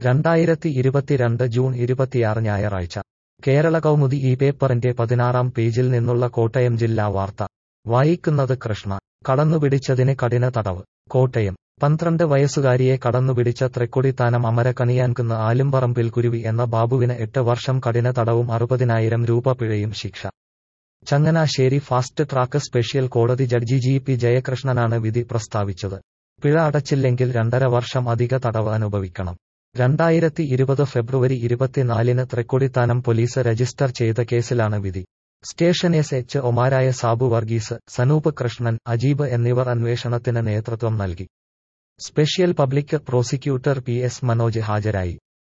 രണ്ടായിരത്തി ഇരുപത്തിരണ്ട് ജൂൺ ഇരുപത്തിയാറ് ഞായറാഴ്ച കേരള കൗമുദി ഈ പേപ്പറിന്റെ പതിനാറാം പേജിൽ നിന്നുള്ള കോട്ടയം ജില്ലാ വാർത്ത വായിക്കുന്നത് കൃഷ്ണ കടന്നുപിടിച്ചതിന് കഠിന തടവ് കോട്ടയം പന്ത്രണ്ട് വയസ്സുകാരിയെ കടന്നുപിടിച്ച തൃക്കൊടിത്താനം അമരക്കണിയാൻകുന്ന് ആലുംപറമ്പിൽ കുരുവി എന്ന ബാബുവിന് എട്ട് വർഷം കഠിന തടവും അറുപതിനായിരം രൂപ പിഴയും ശിക്ഷ ചങ്ങനാശ്ശേരി ഫാസ്റ്റ് ട്രാക്ക് സ്പെഷ്യൽ കോടതി ജഡ്ജി ജി പി ജയകൃഷ്ണനാണ് വിധി പ്രസ്താവിച്ചത് പിഴ അടച്ചില്ലെങ്കിൽ രണ്ടര വർഷം അധിക തടവ് അനുഭവിക്കണം രണ്ടായിരത്തി ഇരുപത് ഫെബ്രുവരി ഇരുപത്തിനാലിന് തൃക്കൊടിത്താനം പോലീസ് രജിസ്റ്റർ ചെയ്ത കേസിലാണ് വിധി സ്റ്റേഷൻ എസ് എച്ച് ഒമാരായ സാബു വർഗീസ് സനൂപ് കൃഷ്ണൻ അജീബ് എന്നിവർ അന്വേഷണത്തിന് നേതൃത്വം നൽകി special public prosecutor P S Manoj ഹാജരായി